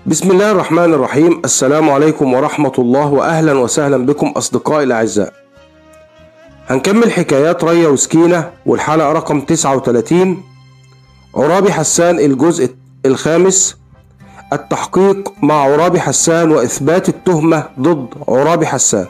بسم الله الرحمن الرحيم السلام عليكم ورحمة الله وأهلا وسهلا بكم أصدقائي الأعزاء هنكمل حكايات ريا وسكينة والحلقة رقم 39 عرابي حسان الجزء الخامس التحقيق مع عرابي حسان وإثبات التهمة ضد عرابي حسان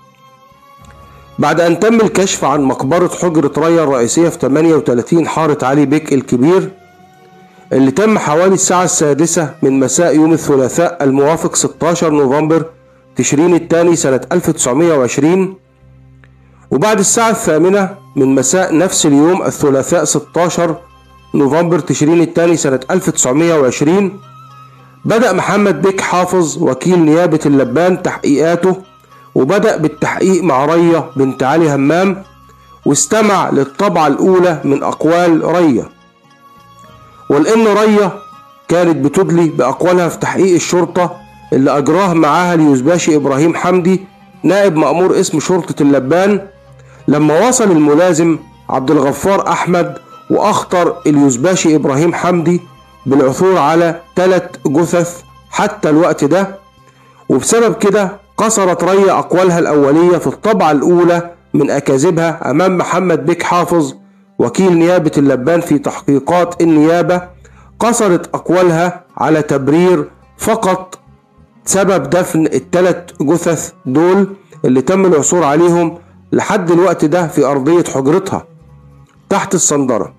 بعد أن تم الكشف عن مقبرة حجرة ريا الرئيسية في 38 حارة علي بيك الكبير اللي تم حوالي الساعة السادسة من مساء يوم الثلاثاء الموافق 16 نوفمبر تشرين الثاني سنة 1920 وبعد الساعة الثامنة من مساء نفس اليوم الثلاثاء 16 نوفمبر تشرين الثاني سنة 1920 بدأ محمد بيك حافظ وكيل نيابة اللبان تحقيقاته وبدأ بالتحقيق مع ريا بنت علي همام واستمع للطبعة الأولى من أقوال ريا ولأن ريا كانت بتدلي بأقوالها في تحقيق الشرطة اللي أجراه معاها اليوزباشي إبراهيم حمدي نائب مأمور اسم شرطة اللبان لما وصل الملازم عبد الغفار أحمد وأخطر اليوزباشي إبراهيم حمدي بالعثور على ثلاث جثث حتى الوقت ده وبسبب كده قصرت ريا أقوالها الأولية في الطبعة الأولى من أكاذيبها أمام محمد بيك حافظ وكيل نيابة اللبان في تحقيقات النيابة قصرت أقوالها على تبرير فقط سبب دفن الثلاث جثث دول اللي تم العثور عليهم لحد الوقت ده في أرضية حجرتها تحت الصندرة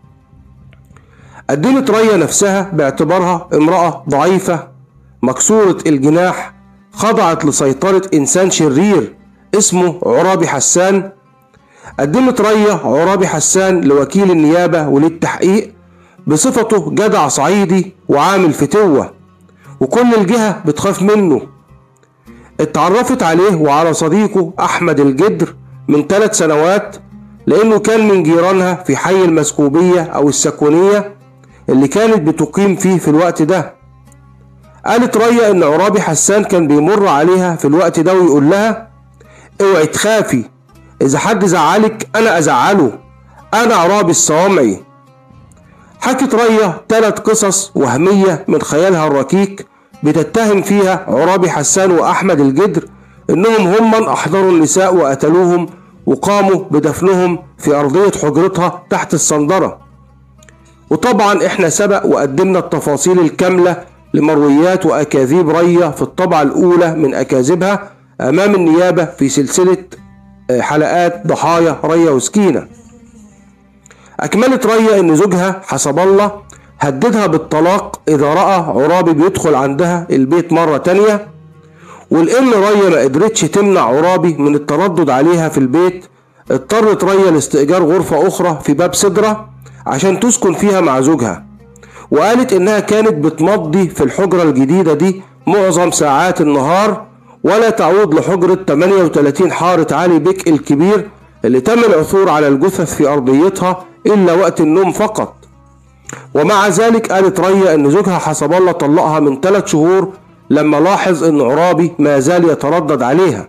قدمت ريا نفسها باعتبارها امرأة ضعيفة مكسورة الجناح خضعت لسيطرة إنسان شرير اسمه عرابي حسان قدمت ريا عرابي حسان لوكيل النيابة وللتحقيق بصفته جدع صعيدي وعامل فتوة وكل الجهة بتخاف منه اتعرفت عليه وعلى صديقه أحمد الجدر من ثلاث سنوات لأنه كان من جيرانها في حي المسكوبية أو السكونية اللي كانت بتقيم فيه في الوقت ده قالت ريا إن عرابي حسان كان بيمر عليها في الوقت ده ويقول لها اوعي تخافي إذا حد زعلك أنا أزعله أنا عرابي الصوامعي حكت ريا ثلاث قصص وهمية من خيالها الركيك بتتهم فيها عرابي حسان وأحمد الجدر إنهم هم من أحضروا النساء وقتلوهم وقاموا بدفنهم في أرضية حجرتها تحت الصندرة وطبعا احنا سبق وقدمنا التفاصيل الكاملة لمرويات وأكاذيب ريا في الطبعة الأولى من أكاذيبها أمام النيابة في سلسلة حلقات ضحايا ريا وسكينة أكملت ريا إن زوجها حسب الله هددها بالطلاق إذا رأى عرابي بيدخل عندها البيت مرة تانية ولأن ريا ما قدرتش تمنع عرابي من التردد عليها في البيت اضطرت ريا لاستئجار غرفة أخرى في باب سدرة عشان تسكن فيها مع زوجها وقالت إنها كانت بتمضي في الحجرة الجديدة دي معظم ساعات النهار ولا تعود لحجرة 38 حارة علي بيك الكبير اللي تم العثور على الجثث في أرضيتها إلا وقت النوم فقط ومع ذلك قالت ريا إن زوجها حسب الله طلقها من ثلاث شهور لما لاحظ إن عرابي ما زال يتردد عليها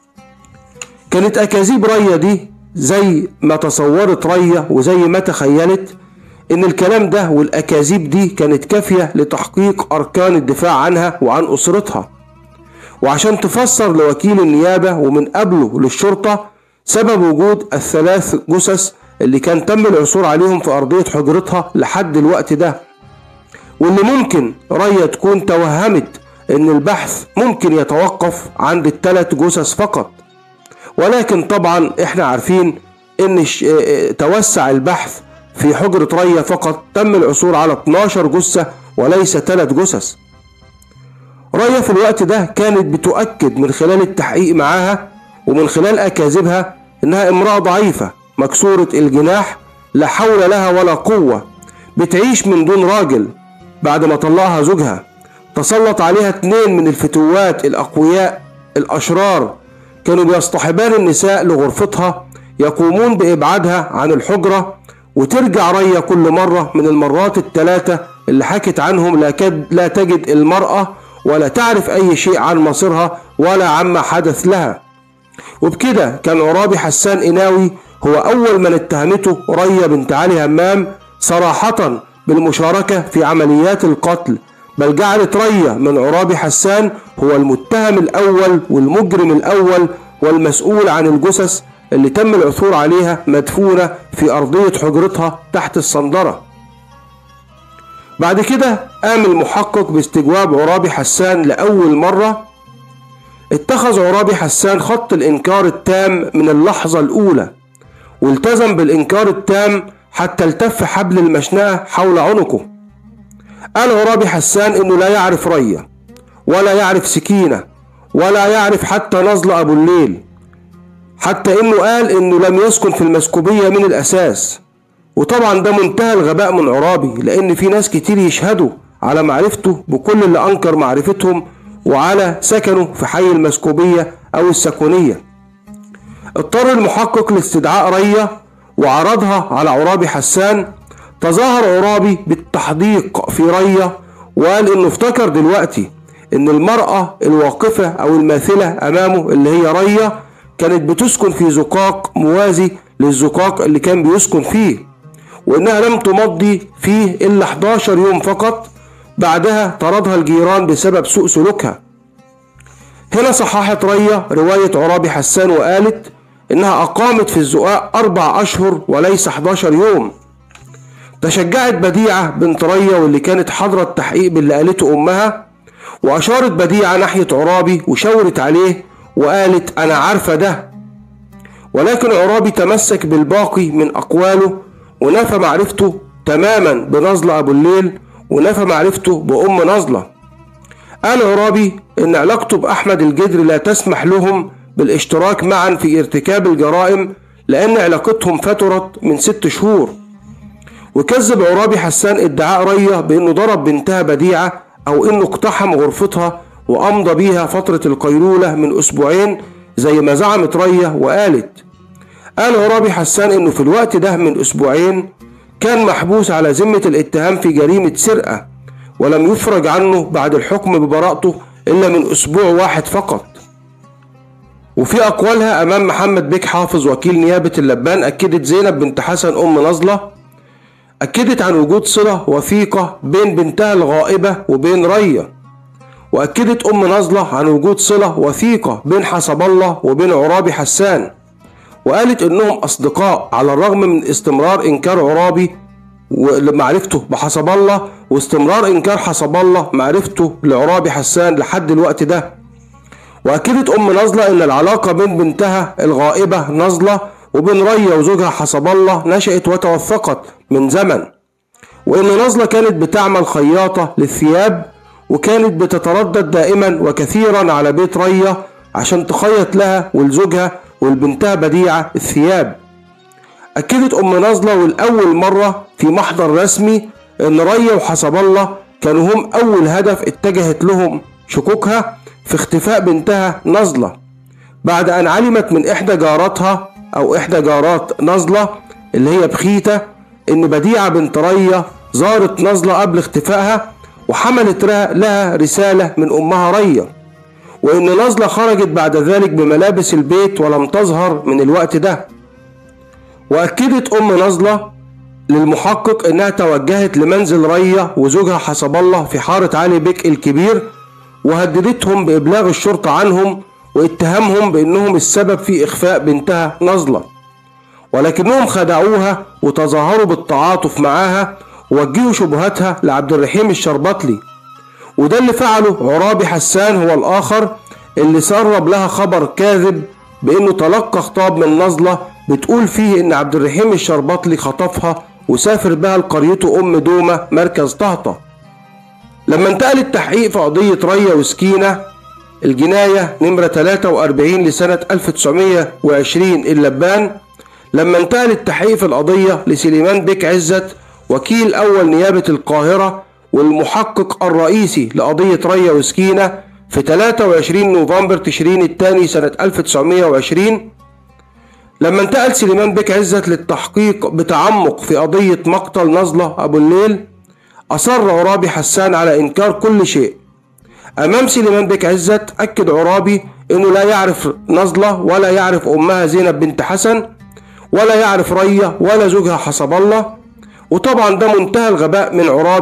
كانت أكاذيب ريا دي زي ما تصورت ريا وزي ما تخيلت إن الكلام ده والأكاذيب دي كانت كافية لتحقيق أركان الدفاع عنها وعن أسرتها وعشان تفسر لوكيل النيابة ومن قبله للشرطة سبب وجود الثلاث جثث اللي كان تم العثور عليهم في أرضية حجرتها لحد الوقت ده واللي ممكن ريا تكون توهمت إن البحث ممكن يتوقف عند الثلاث جثث فقط ولكن طبعا احنا عارفين ان توسع البحث في حجرة ريا فقط تم العثور على 12 جثة وليس 3 جثث ريا في الوقت ده كانت بتؤكد من خلال التحقيق معاها ومن خلال أكاذيبها إنها امرأة ضعيفة مكسورة الجناح لا حول لها ولا قوة بتعيش من دون راجل بعد ما طلقها زوجها تسلط عليها اتنين من الفتوات الأقوياء الأشرار كانوا بيصطحبان النساء لغرفتها يقومون بإبعادها عن الحجرة وترجع ريا كل مرة من المرات الثلاثة اللي حكت عنهم لا, كد لا تجد المرأة ولا تعرف أي شيء عن مصيرها ولا عما حدث لها وبكده كان عرابي حسان إناوي هو أول من اتهمته ريا بنت علي همام صراحة بالمشاركة في عمليات القتل بل جعلت ريا من عرابي حسان هو المتهم الأول والمجرم الأول والمسؤول عن الجثث اللي تم العثور عليها مدفونة في أرضية حجرتها تحت الصندرة بعد كده قام المحقق باستجواب عرابي حسان لأول مرة اتخذ عرابي حسان خط الإنكار التام من اللحظة الأولى والتزم بالإنكار التام حتى التف حبل المشنقة حول عنقه قال عرابي حسان إنه لا يعرف ريا ولا يعرف سكينة ولا يعرف حتى نزل أبو الليل حتى إنه قال إنه لم يسكن في المسكوبية من الأساس وطبعا ده منتهى الغباء من عرابي لأن في ناس كتير يشهدوا على معرفته بكل اللي أنكر معرفتهم وعلى سكنه في حي المسكوبية أو السكونية اضطر المحقق لاستدعاء ريا وعرضها على عرابي حسان تظاهر عرابي بالتحديق في ريا وقال انه افتكر دلوقتي ان المرأة الواقفة او الماثلة امامه اللي هي ريا كانت بتسكن في زقاق موازي للزقاق اللي كان بيسكن فيه وانها لم تمضي فيه الا 11 يوم فقط بعدها طردها الجيران بسبب سوء سلوكها هنا صححت ريا رواية عرابي حسان وقالت إنها أقامت في الزقاق أربع أشهر وليس 11 يوم تشجعت بديعة بنت ريا واللي كانت حاضرة التحقيق باللي قالته أمها وأشارت بديعة ناحية عرابي وشاورت عليه وقالت أنا عارفة ده ولكن عرابي تمسك بالباقي من أقواله ونفى معرفته تماما بنزلة أبو الليل ونفى معرفته بأم نزلة قال عرابي إن علاقته بأحمد الجدر لا تسمح لهم بالاشتراك معا في ارتكاب الجرائم لأن علاقتهم فترت من ست شهور وكذب عرابي حسان ادعاء ريا بأنه ضرب بنتها بديعة أو إنه اقتحم غرفتها وأمضى بيها فترة القيلولة من أسبوعين زي ما زعمت ريا وقالت قال عرابي حسان إنه في الوقت ده من أسبوعين كان محبوس على ذمة الاتهام في جريمة سرقة ولم يفرج عنه بعد الحكم ببراءته إلا من أسبوع واحد فقط وفي أقوالها أمام محمد بيك حافظ وكيل نيابة اللبان أكدت زينب بنت حسن أم نزلة أكدت عن وجود صلة وثيقة بين بنتها الغائبة وبين ريا وأكدت أم نزلة عن وجود صلة وثيقة بين حسب الله وبين عرابي حسان وقالت إنهم أصدقاء على الرغم من استمرار إنكار عرابي ومعرفته بحسب الله واستمرار إنكار حسب الله معرفته لعرابي حسان لحد الوقت ده وأكدت أم نزلة إن العلاقة بين بنتها الغائبة نزلة وبين ريا وزوجها حسب الله نشأت وتوثقت من زمن وإن نزلة كانت بتعمل خياطة للثياب وكانت بتتردد دائما وكثيرا على بيت ريا عشان تخيط لها ولزوجها ولبنتها بديعة الثياب أكدت أم نزلة والأول مرة في محضر رسمي إن ريا وحسب الله كانوا هم أول هدف اتجهت لهم شكوكها في اختفاء بنتها نزلة بعد أن علمت من إحدى جاراتها أو إحدى جارات نزلة اللي هي بخيتة إن بديعة بنت ريا زارت نزلة قبل اختفائها وحملت لها رسالة من أمها ريا وإن نزلة خرجت بعد ذلك بملابس البيت ولم تظهر من الوقت ده وأكدت أم نزلة للمحقق إنها توجهت لمنزل ريا وزوجها حسب الله في حارة علي بيك الكبير وهددتهم بإبلاغ الشرطة عنهم واتهامهم بأنهم السبب في إخفاء بنتها نزلة ولكنهم خدعوها وتظاهروا بالتعاطف معاها ووجهوا شبهاتها لعبد الرحيم الشربطلي وده اللي فعله عرابي حسان هو الآخر اللي سرب لها خبر كاذب بأنه تلقى خطاب من نزلة بتقول فيه إن عبد الرحيم الشربطلي خطفها وسافر بها لقريته أم دومة مركز طهطة لما انتقل التحقيق في قضية ريا وسكينة الجناية نمرة 43 لسنة 1920 اللبان لما انتقل التحقيق في القضية لسليمان بيك عزت وكيل أول نيابة القاهرة والمحقق الرئيسي لقضية ريا وسكينة في 23 نوفمبر تشرين الثاني سنة 1920 لما انتقل سليمان بيك عزت للتحقيق بتعمق في قضية مقتل نزلة أبو الليل أصر عرابي حسان على إنكار كل شيء أمام سليمان بيك عزت أكد عرابي إنه لا يعرف نزلة ولا يعرف أمها زينب بنت حسن ولا يعرف ريا ولا زوجها حسب الله وطبعا ده منتهى الغباء من عرابي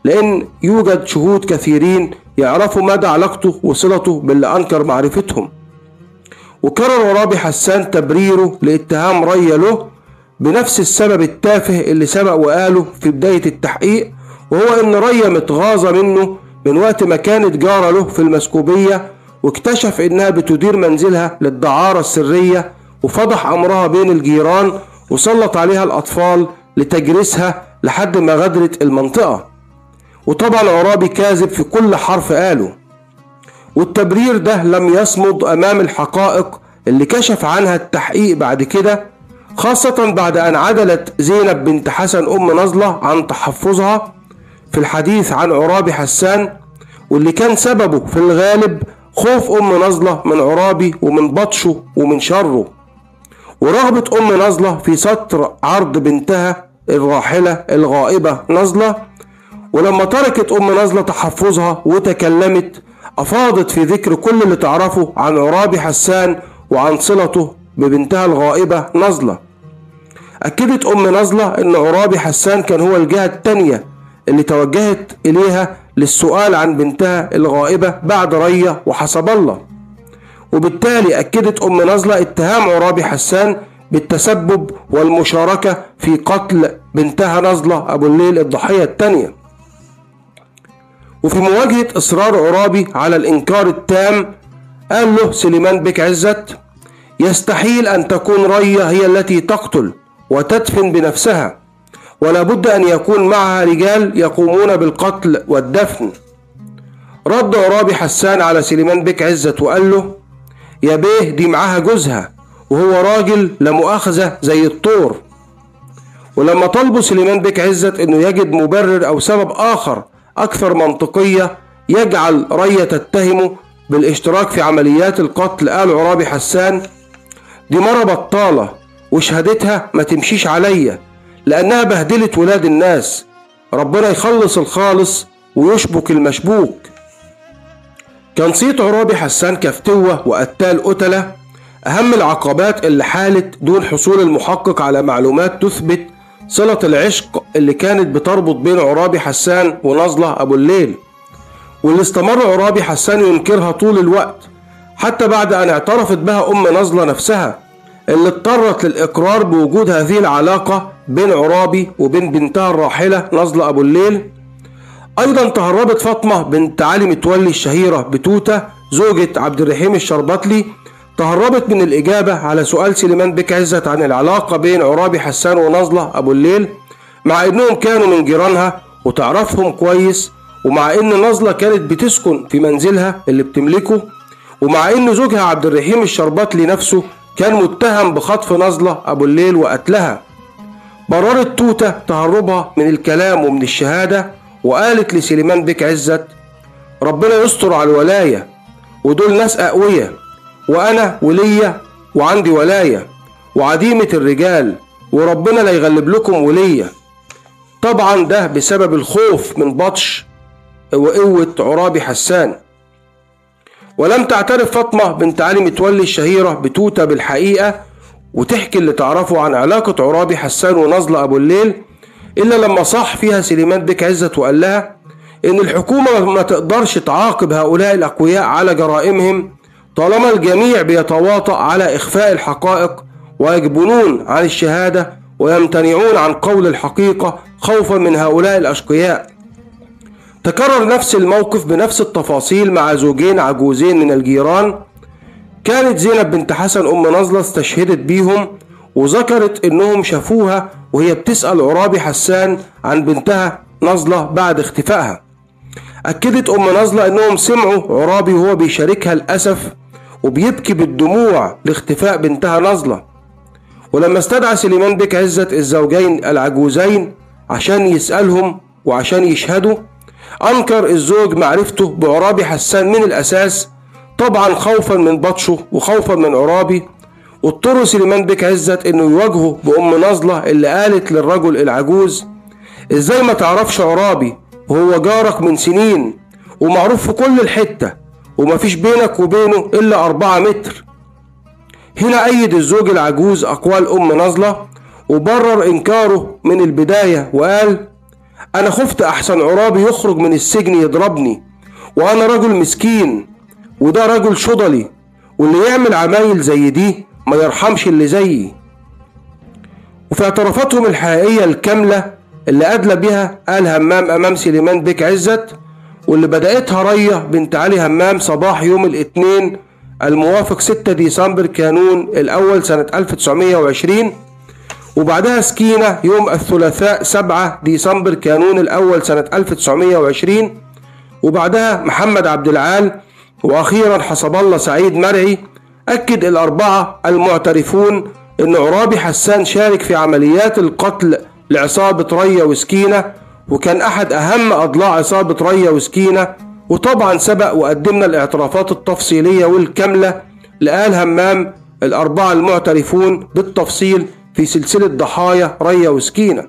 لأن يوجد شهود كثيرين يعرفوا مدى علاقته وصلته باللي أنكر معرفتهم وكرر عرابي حسان تبريره لاتهام ريا له بنفس السبب التافه اللي سبق وقاله في بداية التحقيق وهو إن ريا متغاظة منه من وقت ما كانت جارة له في المسكوبية واكتشف إنها بتدير منزلها للدعارة السرية وفضح أمرها بين الجيران وسلط عليها الأطفال لتجريسها لحد ما غادرت المنطقة وطبعا عرابي كاذب في كل حرف قاله والتبرير ده لم يصمد أمام الحقائق اللي كشف عنها التحقيق بعد كده خاصة بعد أن عدلت زينب بنت حسن أم نزلة عن تحفظها في الحديث عن عرابي حسان واللي كان سببه في الغالب خوف أم نزلة من عرابي ومن بطشه ومن شره ورغبة أم نزلة في ستر عرض بنتها الراحلة الغائبة نزلة ولما تركت أم نزلة تحفظها وتكلمت أفاضت في ذكر كل اللي تعرفه عن عرابي حسان وعن صلته ببنتها الغائبة نزلة أكدت أم نزلة أن عرابي حسان كان هو الجهة التانية اللي توجهت إليها للسؤال عن بنتها الغائبة بعد ريا وحسب الله وبالتالي أكدت أم نزلة اتهام عرابي حسان بالتسبب والمشاركة في قتل بنتها نزلة أبو الليل الضحية الثانية وفي مواجهة إصرار عرابي على الإنكار التام قال له سليمان بك عزت يستحيل أن تكون رية هي التي تقتل وتدفن بنفسها ولا بد أن يكون معها رجال يقومون بالقتل والدفن رد عرابي حسان على سليمان بك عزت وقال له يا بيه دي معاها جوزها وهو راجل لا مؤاخذة زي الطور ولما طلبوا سليمان بك عزت انه يجد مبرر او سبب اخر اكثر منطقية يجعل ريا تتهمه بالاشتراك في عمليات القتل قال عرابي حسان دي مرة بطالة وشهادتها ما تمشيش عليا لأنها بهدلت ولاد الناس ربنا يخلص الخالص ويشبك المشبوك كان صيت عرابي حسان كفتوة وقتال قتلة أهم العقبات اللي حالت دون حصول المحقق على معلومات تثبت صلة العشق اللي كانت بتربط بين عرابي حسان ونظلة أبو الليل واللي استمر عرابي حسان ينكرها طول الوقت حتى بعد أن اعترفت بها أم نظلة نفسها اللي اضطرت للإقرار بوجود هذه العلاقة بين عرابي وبين بنتها الراحلة نظلة أبو الليل أيضا تهربت فاطمة بنت علي متولي الشهيرة بتوتة زوجة عبد الرحيم الشربطلي تهربت من الإجابة على سؤال سليمان بك عزت عن العلاقة بين عرابي حسان ونظلة أبو الليل مع إنهم كانوا من جيرانها وتعرفهم كويس ومع إن نظلة كانت بتسكن في منزلها اللي بتملكه ومع إن زوجها عبد الرحيم الشربطلي نفسه كان متهم بخطف نظلة أبو الليل وقتلها بررت توتة تهربها من الكلام ومن الشهادة وقالت لسليمان بك عزت ربنا يستر على الولاية ودول ناس أقوياء وأنا ولية وعندي ولاية وعديمة الرجال وربنا لا يغلب لكم ولية طبعا ده بسبب الخوف من بطش وقوة عرابي حسان ولم تعترف فاطمة بنت علي متولي الشهيرة بتوتة بالحقيقة وتحكي اللي تعرفه عن علاقة عرابي حسان ونظلة أبو الليل إلا لما صح فيها سليمان بك عزت وقال لها إن الحكومة ما تقدرش تعاقب هؤلاء الأقوياء على جرائمهم طالما الجميع بيتواطأ على إخفاء الحقائق ويجبنون عن الشهادة ويمتنعون عن قول الحقيقة خوفا من هؤلاء الأشقياء تكرر نفس الموقف بنفس التفاصيل مع زوجين عجوزين من الجيران كانت زينب بنت حسن أم نزلة استشهدت بيهم وذكرت إنهم شافوها وهي بتسأل عرابي حسان عن بنتها نزلة بعد اختفائها أكدت أم نزلة إنهم سمعوا عرابي وهو بيشاركها الأسف وبيبكي بالدموع لاختفاء بنتها نزلة ولما استدعى سليمان بك عزت الزوجين العجوزين عشان يسألهم وعشان يشهدوا أنكر الزوج معرفته بعرابي حسان من الأساس طبعا خوفا من بطشه وخوفا من عرابي واضطر سليمان بك عزت انه يواجهه بأم نظلة اللي قالت للرجل العجوز ازاي ما تعرفش عرابي وهو جارك من سنين ومعروف في كل الحتة ومفيش بينك وبينه إلا أربعة متر هنا أيد الزوج العجوز أقوال أم نظلة وبرر إنكاره من البداية وقال أنا خفت أحسن عرابي يخرج من السجن يضربني وأنا رجل مسكين وده رجل شضلي واللي يعمل عمايل زي دي ما يرحمش اللي زيي وفي اعترافاتهم الحقيقية الكاملة اللي أدلى بها آل همام أمام سليمان بيك عزت واللي بدأتها رية بنت علي همام صباح يوم الاثنين الموافق 6 ديسمبر كانون الأول سنة 1920 وبعدها سكينة يوم الثلاثاء 7 ديسمبر كانون الأول سنة 1920 وبعدها محمد عبد العال وأخيرا حسب الله سعيد مرعي أكد الأربعة المعترفون أن عرابي حسان شارك في عمليات القتل لعصابة ريا وسكينة وكان أحد أهم أضلاع عصابة ريا وسكينة وطبعا سبق وقدمنا الاعترافات التفصيلية والكاملة لآل همام الأربعة المعترفون بالتفصيل في سلسلة ضحايا ريا وسكينة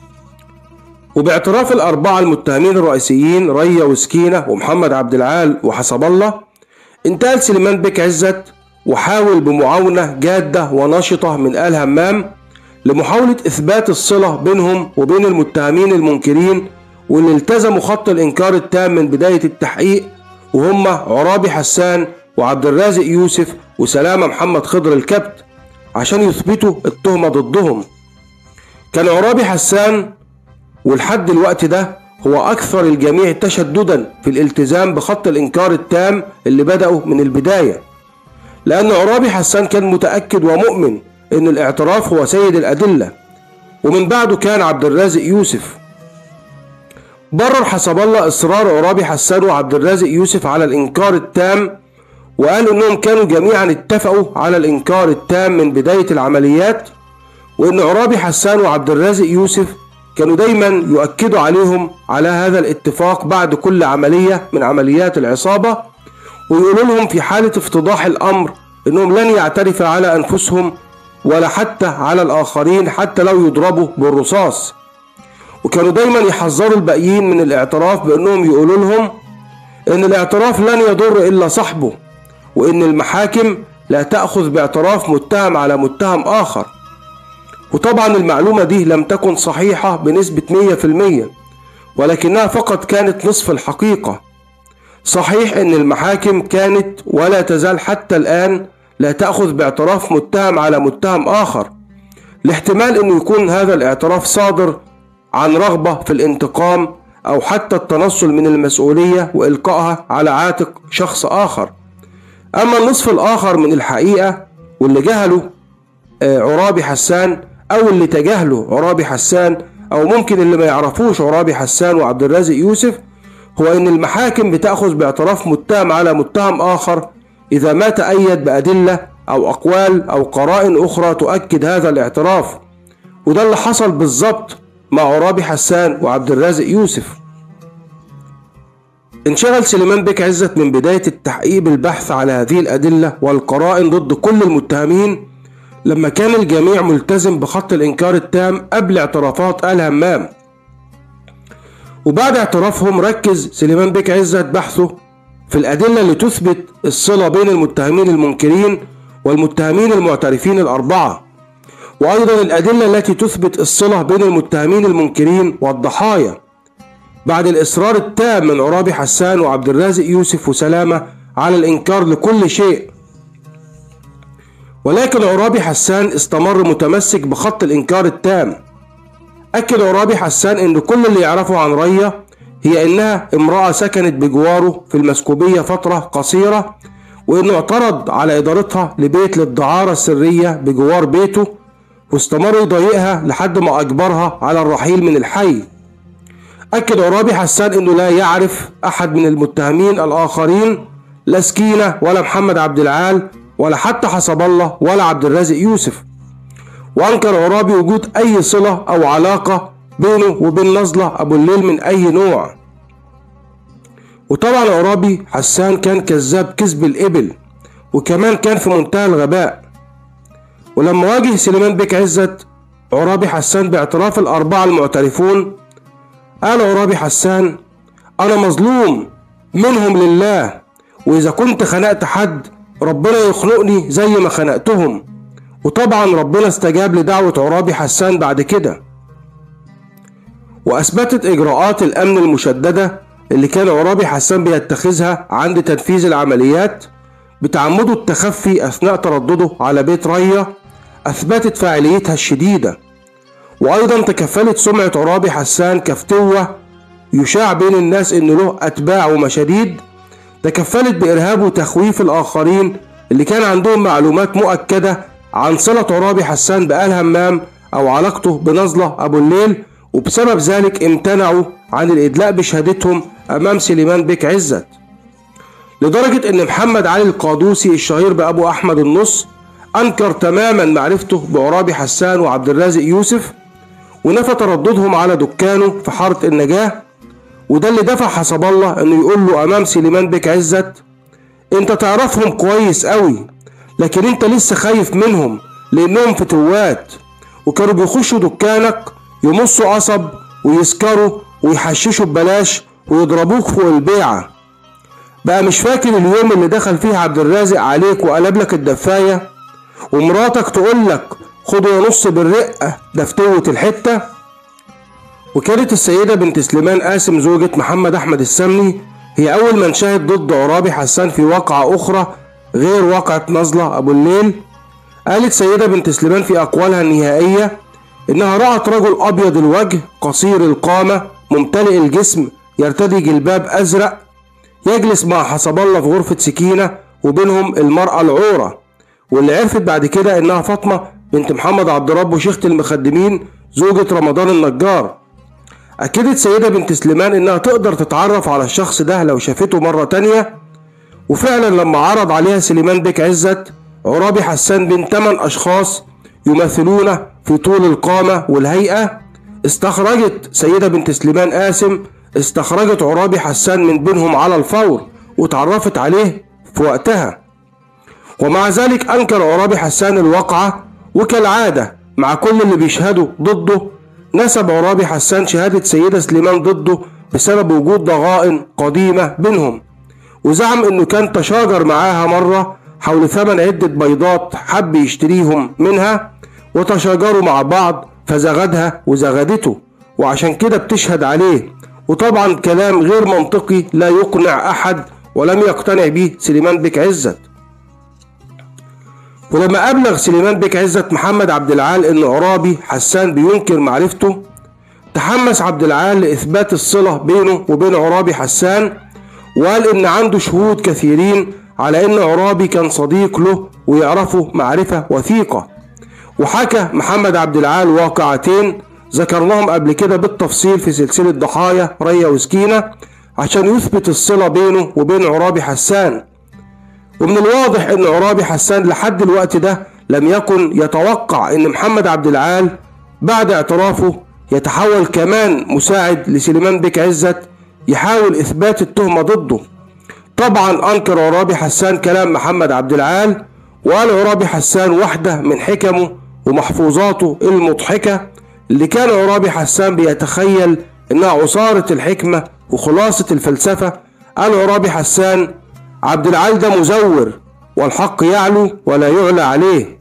وباعتراف الأربعة المتهمين الرئيسيين ريا وسكينة ومحمد عبد العال وحسب الله انتقل سليمان بك عزت وحاول بمعاونة جادة ونشطة من آل همام لمحاولة إثبات الصلة بينهم وبين المتهمين المنكرين واللي التزموا خط الإنكار التام من بداية التحقيق وهم عرابي حسان وعبد الرازق يوسف وسلامة محمد خضر الكبت عشان يثبتوا التهمة ضدهم كان عرابي حسان ولحد الوقت ده هو أكثر الجميع تشددا في الالتزام بخط الإنكار التام اللي بدأوا من البداية لأن عرابي حسان كان متأكد ومؤمن إن الاعتراف هو سيد الأدلة ومن بعده كان عبد الرازق يوسف برر حسب الله إصرار عرابي حسان وعبد الرازق يوسف على الإنكار التام وقال إنهم كانوا جميعا اتفقوا على الإنكار التام من بداية العمليات وإن عرابي حسان وعبد الرازق يوسف كانوا دايما يؤكدوا عليهم على هذا الاتفاق بعد كل عملية من عمليات العصابة ويقولوا لهم في حالة افتضاح الأمر إنهم لن يعترف على أنفسهم ولا حتى على الآخرين حتى لو يضربوا بالرصاص وكانوا دايما يحذروا الباقيين من الاعتراف بأنهم يقولوا لهم إن الاعتراف لن يضر إلا صاحبه وإن المحاكم لا تأخذ باعتراف متهم على متهم آخر وطبعا المعلومة دي لم تكن صحيحة بنسبة 100% ولكنها فقط كانت نصف الحقيقة صحيح ان المحاكم كانت ولا تزال حتى الآن لا تأخذ باعتراف متهم على متهم آخر لاحتمال انه يكون هذا الاعتراف صادر عن رغبة في الانتقام أو حتى التنصل من المسؤولية وإلقائها على عاتق شخص آخر أما النصف الآخر من الحقيقة واللي جهله عرابي حسان أو اللي تجاهله عرابي حسان أو ممكن اللي ما يعرفوش عرابي حسان وعبد الرازق يوسف هو إن المحاكم بتأخذ باعتراف متهم على متهم آخر إذا ما تأيد بأدلة أو أقوال أو قرائن أخرى تؤكد هذا الاعتراف وده اللي حصل بالظبط مع عرابي حسان وعبد الرازق يوسف انشغل سليمان بك عزت من بداية التحقيق بالبحث على هذه الأدلة والقرائن ضد كل المتهمين لما كان الجميع ملتزم بخط الإنكار التام قبل اعترافات آل همام وبعد اعترافهم ركز سليمان بك عزت بحثه في الأدلة اللي تثبت الصلة بين المتهمين المنكرين والمتهمين المعترفين الأربعة وأيضا الأدلة التي تثبت الصلة بين المتهمين المنكرين والضحايا بعد الإصرار التام من عرابي حسان وعبد الرازق يوسف وسلامة على الإنكار لكل شيء ولكن عرابي حسان استمر متمسك بخط الإنكار التام أكد عرابي حسان إن كل اللي يعرفه عن ريا هي إنها امرأة سكنت بجواره في المسكوبية فترة قصيرة وإنه اعترض على إدارتها لبيت للدعارة السرية بجوار بيته واستمر يضايقها لحد ما أجبرها على الرحيل من الحي أكد عرابي حسان إنه لا يعرف أحد من المتهمين الآخرين لا سكينة ولا محمد عبد العال ولا حتى حسب الله ولا عبد الرازق يوسف وأنكر عرابي وجود أي صلة أو علاقة بينه وبين نزلة أبو الليل من أي نوع وطبعا عرابي حسان كان كذاب كذب الإبل وكمان كان في منتهى الغباء ولما واجه سليمان بك عزت عرابي حسان باعتراف الأربعة المعترفون قال عرابي حسان أنا مظلوم منهم لله وإذا كنت خنقت حد ربنا يخنقني زي ما خنقتهم وطبعا ربنا استجاب لدعوة عرابي حسان بعد كده وأثبتت إجراءات الأمن المشددة اللي كان عرابي حسان بيتخذها عند تنفيذ العمليات بتعمده التخفي أثناء تردده على بيت ريا أثبتت فاعليتها الشديدة وأيضا تكفلت سمعة عرابي حسان كفتوة يشاع بين الناس إن له أتباع ومشاديد تكفلت بإرهاب وتخويف الآخرين اللي كان عندهم معلومات مؤكدة عن صلة عرابي حسان بآل همام أو علاقته بنزلة أبو الليل وبسبب ذلك امتنعوا عن الإدلاء بشهادتهم أمام سليمان بيك عزت لدرجة إن محمد علي القادوسي الشهير بأبو أحمد النص أنكر تماما معرفته بعرابي حسان وعبد الرازق يوسف ونفى ترددهم على دكانه في حارة النجاة وده اللي دفع حسب الله إنه يقول له أمام سليمان بيك عزت أنت تعرفهم كويس قوي لكن أنت لسه خايف منهم لأنهم فتوات وكانوا بيخشوا دكانك يمصوا قصب ويسكروا ويحششوا ببلاش ويضربوك فوق البيعة بقى مش فاكر اليوم اللي دخل فيه عبد الرازق عليك وقلب لك الدفاية ومراتك تقول لك خده يا نص بالرقة ده فتوة الحتة وكانت السيدة بنت سليمان قاسم زوجة محمد أحمد السمني هي أول من شهد ضد عرابي حسان في واقعة أخرى غير واقعة نزلة أبو الليل قالت سيدة بنت سليمان في أقوالها النهائية إنها رأت رجل أبيض الوجه قصير القامة ممتلئ الجسم يرتدي جلباب أزرق يجلس مع حسب الله في غرفة سكينة وبينهم المرأة العورة واللي عرفت بعد كده إنها فاطمة بنت محمد عبد ربه شيخة المخدمين زوجة رمضان النجار أكدت سيدة بنت سليمان إنها تقدر تتعرف على الشخص ده لو شافته مرة تانية وفعلا لما عرض عليها سليمان بيك عزت عرابي حسان بين 8 أشخاص يمثلونه في طول القامة والهيئة استخرجت سيدة بنت سليمان قاسم استخرجت عرابي حسان من بينهم على الفور وتعرفت عليه في وقتها ومع ذلك أنكر عرابي حسان الواقعة وكالعادة مع كل اللي بيشهدوا ضده نسب عرابي حسان شهادة سيدة سليمان ضده بسبب وجود ضغائن قديمة بينهم وزعم انه كان تشاجر معاها مرة حول ثمن عدة بيضات حب يشتريهم منها وتشاجروا مع بعض فزغدها وزغدته وعشان كده بتشهد عليه وطبعا كلام غير منطقي لا يقنع أحد ولم يقتنع به سليمان بك عزت ولما أبلغ سليمان بك عزت محمد عبد العال إن عرابي حسان بينكر معرفته تحمس عبد العال لإثبات الصلة بينه وبين عرابي حسان وقال إن عنده شهود كثيرين على إن عرابي كان صديق له ويعرفه معرفة وثيقة وحكى محمد عبد العال واقعتين ذكرناهم قبل كده بالتفصيل في سلسلة ضحايا ريا وسكينة عشان يثبت الصلة بينه وبين عرابي حسان ومن الواضح ان عرابي حسان لحد الوقت ده لم يكن يتوقع ان محمد عبد العال بعد اعترافه يتحول كمان مساعد لسليمان بك عزت يحاول اثبات التهمة ضده طبعا انكر عرابي حسان كلام محمد عبد العال وقال عرابي حسان واحدة من حكمه ومحفوظاته المضحكة اللي كان عرابي حسان بيتخيل انها عصارة الحكمة وخلاصة الفلسفة قال عرابي حسان عبد العال ده مزور والحق يعلو ولا يعلى عليه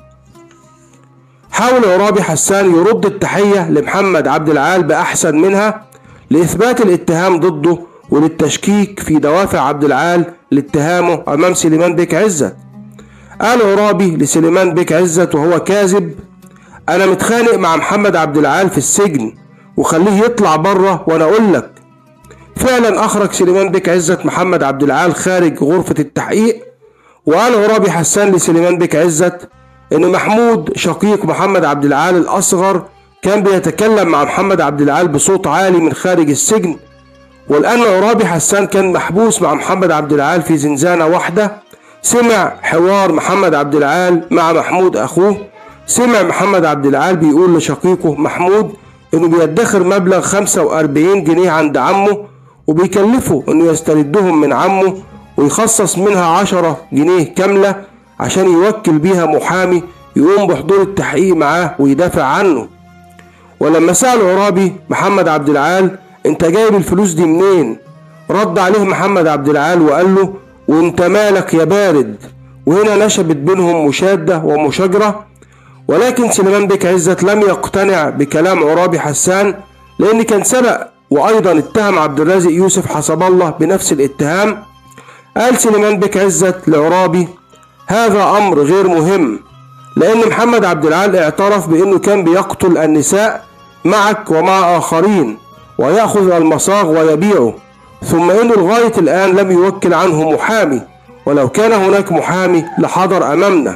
حاول عرابي حسان يرد التحية لمحمد عبد العال بأحسن منها لإثبات الاتهام ضده وللتشكيك في دوافع عبد العال لاتهامه أمام سليمان بك عزت قال عرابي لسليمان بك عزت وهو كاذب أنا متخانق مع محمد عبد العال في السجن وخليه يطلع بره وأنا أقول لك فعلا أخرج سليمان بك عزت محمد عبد العال خارج غرفة التحقيق وقال عرابي حسان لسليمان بك عزت إن محمود شقيق محمد عبد العال الأصغر كان بيتكلم مع محمد عبد العال بصوت عالي من خارج السجن والآن عرابي حسان كان محبوس مع محمد عبد العال في زنزانة واحدة سمع حوار محمد عبد العال مع محمود أخوه سمع محمد عبد العال بيقول لشقيقه محمود إنه بيدخر مبلغ 45 جنيه عند عمه وبيكلفه إنه يستردهم من عمه ويخصص منها 10 جنيه كاملة عشان يوكل بيها محامي يقوم بحضور التحقيق معاه ويدافع عنه ولما سأل عرابي محمد عبد العال انت جايب الفلوس دي منين رد عليه محمد عبد العال وقال له وانت مالك يا بارد وهنا نشبت بينهم مشادة ومشاجرة ولكن سليمان بك عزت لم يقتنع بكلام عرابي حسان لأن كان سبق وأيضا اتهم عبد الرازق يوسف حسب الله بنفس الاتهام قال سليمان بك عزت لعرابي هذا أمر غير مهم لأن محمد عبد العال اعترف بأنه كان بيقتل النساء معك ومع آخرين ويأخذ المصاغ ويبيعه ثم إنه لغاية الآن لم يوكل عنه محامي ولو كان هناك محامي لحضر أمامنا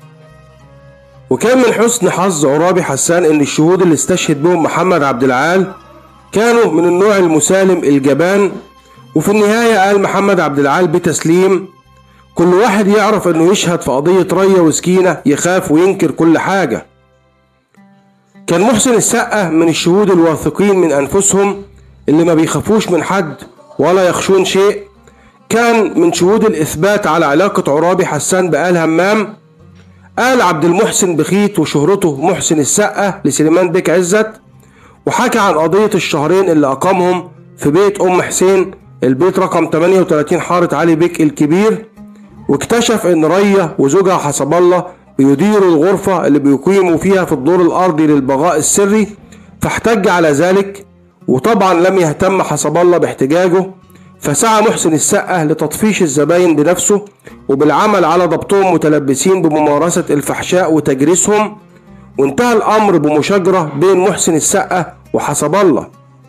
وكان من حسن حظ عرابي حسان ان الشهود اللي استشهد بهم محمد عبد العال كانوا من النوع المسالم الجبان وفي النهاية قال محمد عبد العال بتسليم كل واحد يعرف انه يشهد في قضية ريا وسكينة يخاف وينكر كل حاجة كان محسن السقة من الشهود الواثقين من أنفسهم اللي ما بيخافوش من حد ولا يخشون شيء كان من شهود الإثبات على علاقة عرابي حسان بآل همام قال عبد المحسن بخيت وشهرته محسن السقة لسليمان بك عزت وحكى عن قضية الشهرين اللي أقامهم في بيت أم حسين البيت رقم 38 حارة علي بك الكبير واكتشف ان ريا وزوجها حسب الله بيديروا الغرفة اللي بيقيموا فيها في الدور الأرضي للبغاء السري فاحتج على ذلك وطبعا لم يهتم حسب الله باحتجاجه فسعى محسن السقة لتطفيش الزباين بنفسه وبالعمل على ضبطهم متلبسين بممارسة الفحشاء وتجريسهم وانتهى الأمر بمشاجرة بين محسن السقة وحسب الله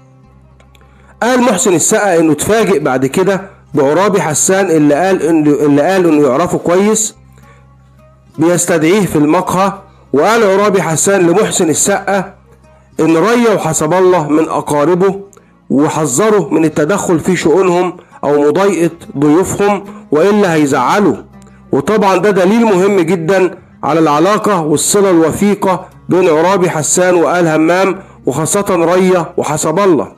قال محسن السقة انه اتفاجئ بعد كده بعرابي حسان اللي قال انه اللي قال انه يعرفه كويس بيستدعيه في المقهى وقال عرابي حسان لمحسن السقة ان ريا وحسب الله من اقاربه وحذره من التدخل في شؤونهم او مضايقة ضيوفهم والا هيزعلوا وطبعا ده دليل مهم جدا على العلاقة والصلة الوثيقة بين عرابي حسان وآل همام وخاصة ريا وحسب الله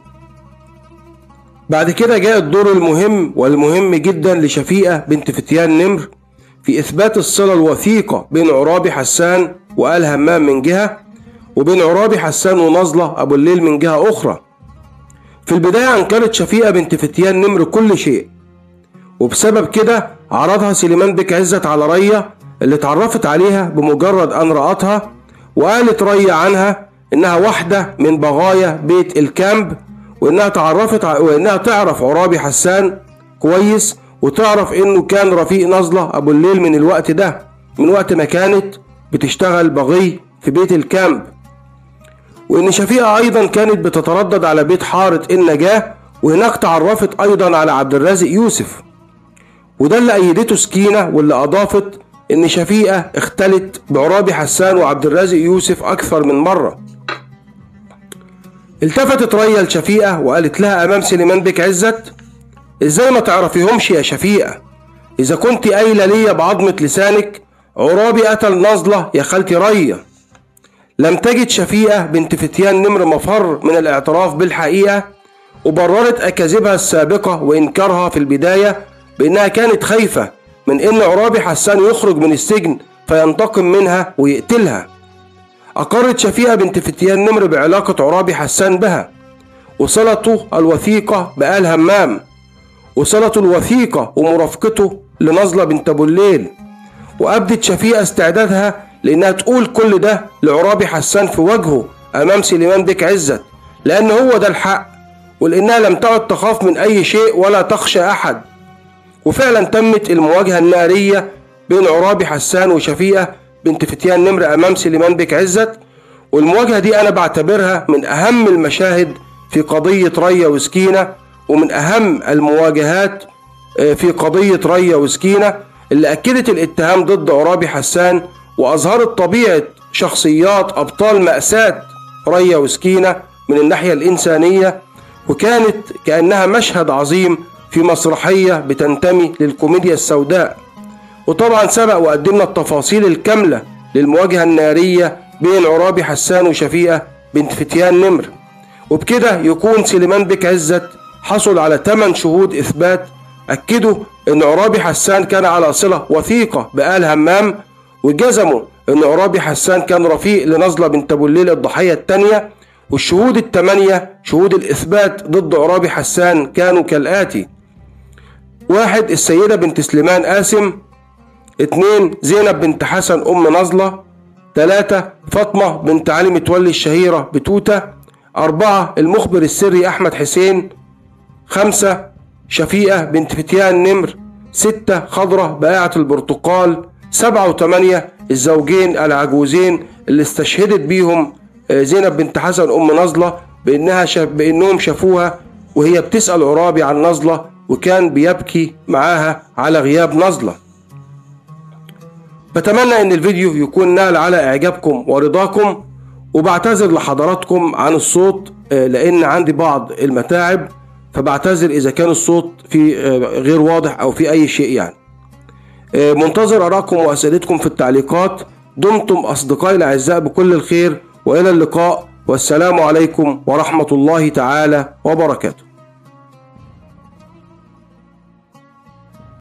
بعد كده جاء الدور المهم والمهم جدا لشفيقة بنت فتيان نمر في إثبات الصلة الوثيقة بين عرابي حسان وآل همام من جهة وبين عرابي حسان ونظلة أبو الليل من جهة أخرى في البداية أنكرت شفيقة بنت فتيان نمر كل شيء وبسبب كده عرضها سليمان بك عزت على ريا اللي اتعرفت عليها بمجرد أن رأتها وقالت ريا عنها إنها واحدة من بغايا بيت الكامب وإنها تعرفت ع... وإنها تعرف عرابي حسان كويس وتعرف إنه كان رفيق نظلة أبو الليل من الوقت ده من وقت ما كانت بتشتغل بغي في بيت الكامب وإن شفيقة أيضا كانت بتتردد على بيت حارة النجاة وهناك تعرفت أيضا على عبد الرازق يوسف وده اللي أيدته سكينة واللي أضافت إن شفيقة اختلت بعرابي حسان وعبد الرازق يوسف أكثر من مرة التفتت ريا لشفيقة وقالت لها أمام سليمان بك عزت إزاي ما تعرفيهمش يا شفيقة إذا كنت قايلة ليا بعظمة لسانك عرابي قتل نظلة يا خالتي ريا لم تجد شفيقة بنت فتيان نمر مفر من الاعتراف بالحقيقة وبررت أكاذيبها السابقة وإنكارها في البداية بأنها كانت خايفة من إن عرابي حسان يخرج من السجن فينتقم منها ويقتلها أقرت شفيقة بنت فتيان نمر بعلاقة عرابي حسان بها وصلته الوثيقة بآل همام وصلته الوثيقة ومرافقته لنظلة بنت أبو الليل وأبدت شفيقة استعدادها لأنها تقول كل ده لعرابي حسان في وجهه أمام سليمان بك عزت لأن هو ده الحق ولأنها لم تعد تخاف من أي شيء ولا تخشى أحد وفعلا تمت المواجهة النارية بين عرابي حسان وشفيقة بنت فتيان نمر أمام سليمان بك عزت والمواجهة دي أنا بعتبرها من أهم المشاهد في قضية ريا وسكينة ومن أهم المواجهات في قضية ريا وسكينة اللي أكدت الاتهام ضد عرابي حسان وأظهرت طبيعة شخصيات أبطال مأساة ريا وسكينة من الناحية الإنسانية وكانت كأنها مشهد عظيم في مسرحية بتنتمي للكوميديا السوداء وطبعا سبق وقدمنا التفاصيل الكاملة للمواجهة النارية بين عرابي حسان وشفيقة بنت فتيان نمر وبكده يكون سليمان بك عزت حصل على 8 شهود إثبات أكدوا أن عرابي حسان كان على صلة وثيقة بآل همام وجزموا أن عرابي حسان كان رفيق لنظلة بنت أبو الليل الضحية الثانية والشهود الثمانية شهود الإثبات ضد عرابي حسان كانوا كالآتي واحد السيدة بنت سليمان قاسم اتنين زينب بنت حسن أم نظلة تلاتة فاطمة بنت علي متولي الشهيرة بتوتة أربعة المخبر السري أحمد حسين خمسة شفيقة بنت فتيان نمر ستة خضرة بائعة البرتقال سبعة وثمانية الزوجين العجوزين اللي استشهدت بيهم زينب بنت حسن أم نزلة بإنها شاف بإنهم شافوها وهي بتسأل عرابي عن نزلة وكان بيبكي معاها على غياب نزلة بتمنى ان الفيديو يكون نال على اعجابكم ورضاكم وبعتذر لحضراتكم عن الصوت لان عندي بعض المتاعب فبعتذر اذا كان الصوت في غير واضح او في اي شيء يعني منتظر ارائكم واسئلتكم في التعليقات دمتم اصدقائي الاعزاء بكل الخير والى اللقاء والسلام عليكم ورحمه الله تعالى وبركاته